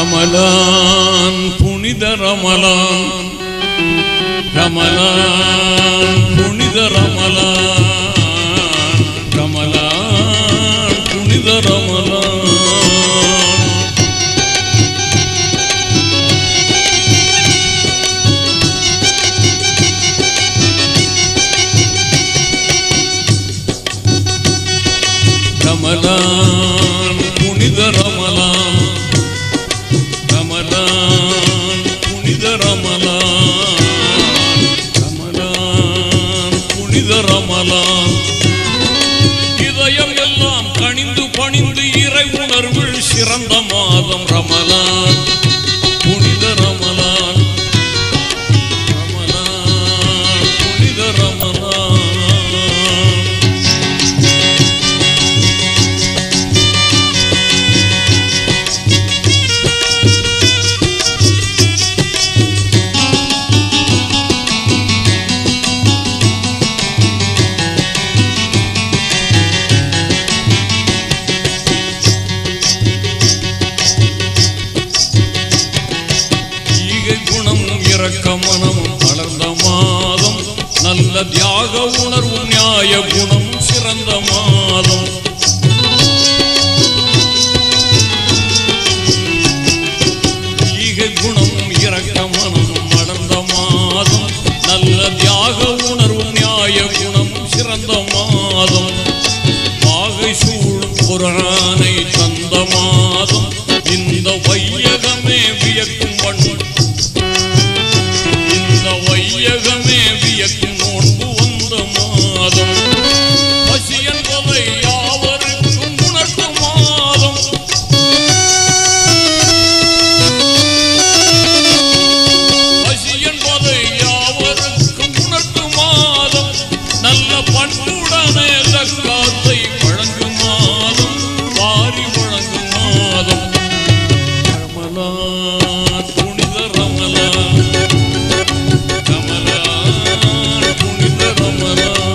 ரமலான் புனித ரமலான் ரமலான் புனித ரமலான் ரமலான் புனித ரமலான் ரமலான் புனித ரமலான் ரமலான் புனித ரமலான் ரமலான் புனித ரமலான் இதயம் எல்லாம் கனிந்து பணிந்து இறை உணர்வில் சிறந்த மாதம் ரமலான் புனித ரமலான் ரமலான் புனித ரமலான் ஈகை குணமும் இரக்க மனமும் வளர்ந்த மாதம் நல்ல தியாக உணர்வும் நியாய குணம் சிறந்த மாதம் ஈகை குணமும் இரக்க மனமும் வளர்ந்த மாதம் நல்ல தியாக உணர்வும் நியாய குணம் சிறந்த மாதம் பாகை சூழும் குரானை தந்த மாதம் இந்த வையகமே வியக்கும் வண்ணம் இந்த வையகமே வியக்கும் நோன்பு வந்த மாதம் பசி என்பதை யாவருக்கும் உணர்த்தும் மாதம் பசி என்பதை யாவருக்கும் உணர்த்தும் மாதம் நல்ல பண்புடனே தக்காத்தை வழங்கும் மாதம் வாரி வழங்கும் மாதம் ரமலான் புனித ரமலான் ரமலான் புனித ரமலான்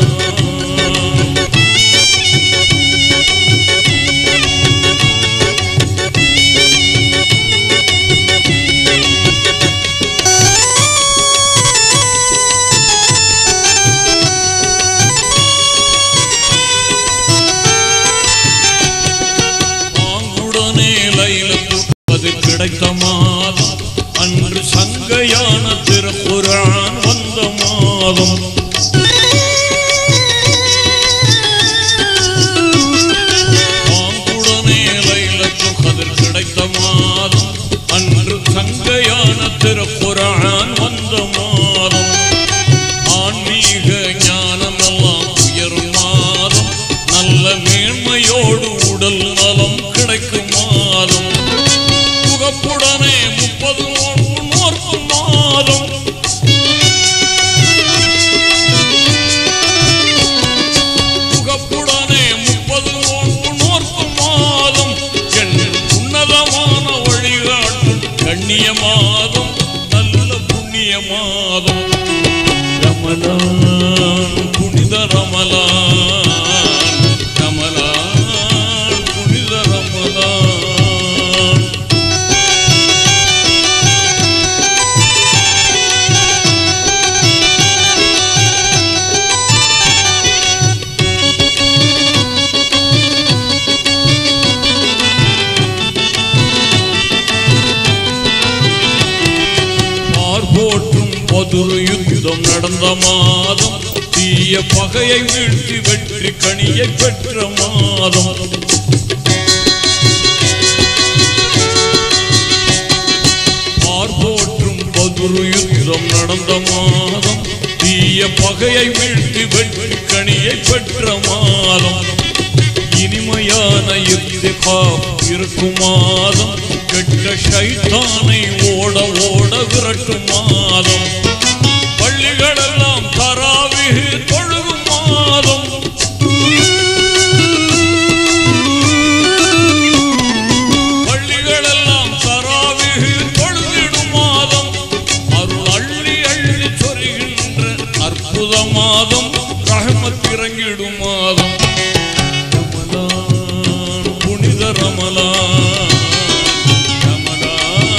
பாங்குடனே லைலத்துவது கிடைத்த மாதம் அன்று சங்கையான திருக்குரான் வந்த மாதம் பாங்குடனே லைலத்துவது கிடைத்த மாதம் அன்று சங்கையான திருக்குரான் வந்த மாதம் ஆன்மீக ஞானமெல்லாம் உயரும் மாதம் நல்ல மேன்மையோடு உடல் நலம் கிடைக்கும் மாதம் புகப்புடனே முப்பது நோன்பு நோர்க்கும் மாதம் புகப்புடனே முப்பது நோன்பு நோர்க்கும் மாதம் என் உன்னதமான வழிகாட்டும் கண்ணிய மாதம் நல்ல புண்ணிய மாதம் ரமலான் புனித ரமலான் ரமலான் புனித ரமலான் போற்றும் பதுரு யுத்தம் நடந்த மாதம் தீய பகையை வீழ்த்தி வெற்றி கனியை பெற்ற மாதம் போற்றும் பதுரு யுத்தம் நடந்த மாதம் தீய பகையை வீழ்த்தி வெற்றி கனியை பெற்ற மாதம் இனிமையான இத்திகா இருக்கும் மாதம் கெட்ட ஷைத்தானை ஓட ஓட விரட்டும் மாதம் பள்ளிகளெல்லாம் தராவிகு தொழுகும் மாதம் பள்ளிகளெல்லாம் தராவிகு தொழுதிடும் மாதம் அருள் அள்ளி அள்ளி சொருகின்ற அற்புத மாதம் ரஹமத் இறங்கிடும் மாதம் ரமலான் புனித ரமலான் ரமலான்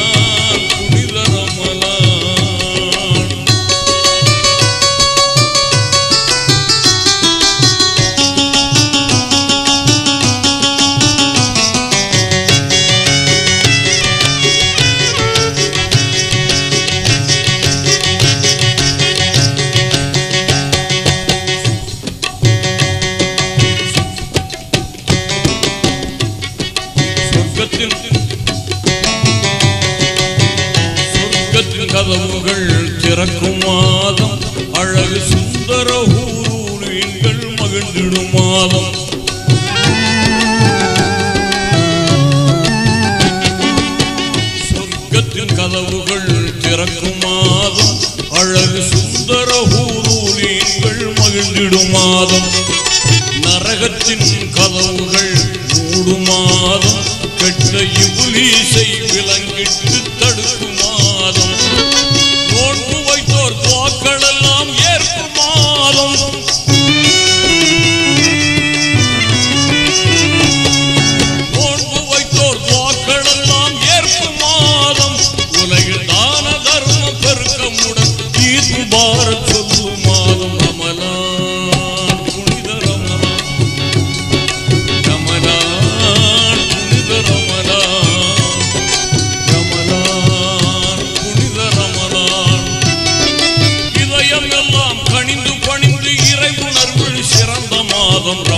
மீன்கள் மகிழ்ந்திடும் மாதம் சொர்க்கத்தின் கதவுகள் திறக்கும் மாதம் அழகு சுந்தர ஊரூலீன்கள் மகிழ்ந்திடும் மாதம் நரகத்தின் கதவுகள் மூடும் மாதம் கெட்ட இபுலீசை விலங்கிட்டு தடுக்கும் மாதம் நோன்பு வைத்தோர் துவாக்கள் எல்லாம் ஏற்கும் மாதம் நோன்பு வைத்தோர் துவாக்கள் எல்லாம் ஏற்கும் மாதம் உலகில் தான தர்மம் பெருக்கமுடன் ஈத் முபாரக் சொல்லும் மாதம் ரமலான் புனித ரமலான் ரமலான் புனித ரமலான் ரமலான் புனித ரமலான் இதயம் எல்லாம் கனிந்து பணிந்து இறை உணர்வில் சிறந்த மாதம்